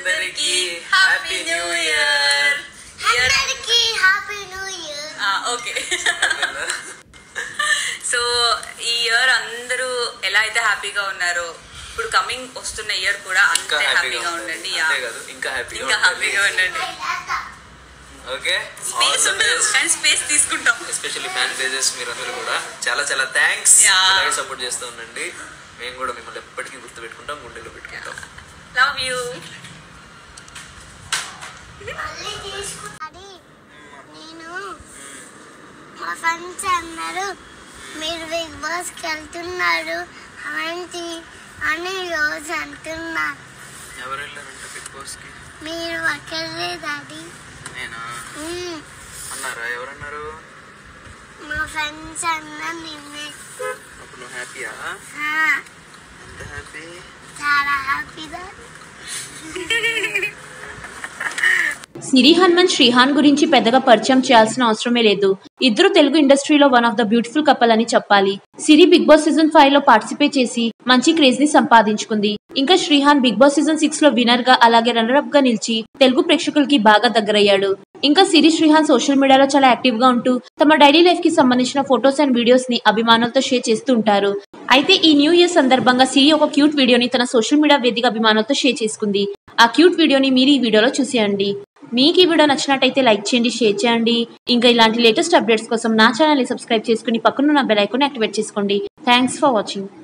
అందరికీ happy new year అందరికీ happy new year okay so ఈ ఇయర్ అందరూ ఎలా అయితే హ్యాపీగా ఉన్నారో ఇప్పుడు కమింగ్ వస్తున్న ఇయర్ కూడా ఇంకా అంతే హ్యాపీగా హ్యాపీగా ఉండండి ఉండండి అంతే కాదు ఇంకా హ్యాపీగా ఇంకా ఉండాలి హ్యాపీగా ఉండండి ఓకే స్పేస్ ఉండదు కానీ స్పేస్ తీసుకుంటాం ఎస్పెషల్లీ ఫ్యాన్ పేజెస్ మీరందరూ కూడా చాలా చాలా థ్యాంక్స్ Yeah. ఇలాగే సపోర్ట్ చేస్తూ ఉండండి మేము కూడా మిమ్మల్ని ఎప్పటికీ గుర్తు పెట్టుకుంటాం గుండెలో పెట్టుకుంటాం లవ్ యూ మళ్ళీ తీసుకుంటాది నేను మా ఫ్రెండ్స్ అందరూ మీరు బిగ్ బాస్కి వెళ్తున్నారు అలాంటి అని రోజు అంటున్నారు ఎవరు వెళ్ళారంటే బిగ్ బాస్కి మీరు అక్కర్లేదండి నేనా మ్మ్. అన్నారా ఎవరన్నారు మా ఫ్రెండ్స్ అందరు నిన్నే అప్పుడు నువ్వు హ్యాపీయా ఆ, ఎంత హ్యాపీ చాలా హ్యాపీగా సిరి హనుమంత్ శ్రీహాన్ గురించి పెద్దగా పరిచయం చేయాల్సిన అవసరమే లేదు ఇద్దరు తెలుగు ఇండస్ట్రీలో one of the beautiful couple అని చెప్పాలి Siri Bigg Boss season five లో పార్టిసిపేట్ చేసి మంచి క్రేజ్ ని సంపాదించుకుంది ఇంకా Srihan Bigg Boss season six లో విన్నర్ గా అలాగే రన్నర్ అప్ గా నిలిచి తెలుగు ప్రేక్షకులకి బాగా దగ్గరయ్యాడు ఇంకా సిరి శ్రీహాన్ సోషల్ మీడియాలో చాలా యాక్టివ్ గా ఉంటూ తమ డైలీ లైఫ్ కి సంబంధించిన ఫొటోస్ అండ్ వీడియోస్ ని అభిమానులతో షేర్ చేస్తూ ఉంటారు అయితే ఈ న్యూ ఇయర్ సందర్భంగా సిరి ఒక క్యూట్ వీడియోని తన సోషల్ మీడియా వేదిక అభిమానులతో షేర్ చేసుకుంది ఆ క్యూట్ వీడియోని మీరు ఈ వీడియోలో చూసేయండి మీకు ఈ వీడియో నచ్చినట్టయితే లైక్ చేయండి షేర్ చేయండి ఇంకా ఇలాంటి లేటెస్ట్ అప్డేట్స్ కోసం నా ఛానల్ని సబ్స్క్రైబ్ చేసుకుని పక్కన ఉన్న బెల్ ఐకాన్ యాక్టివేట్ చేసుకోండి థ్యాంక్స్ ఫర్ వాచింగ్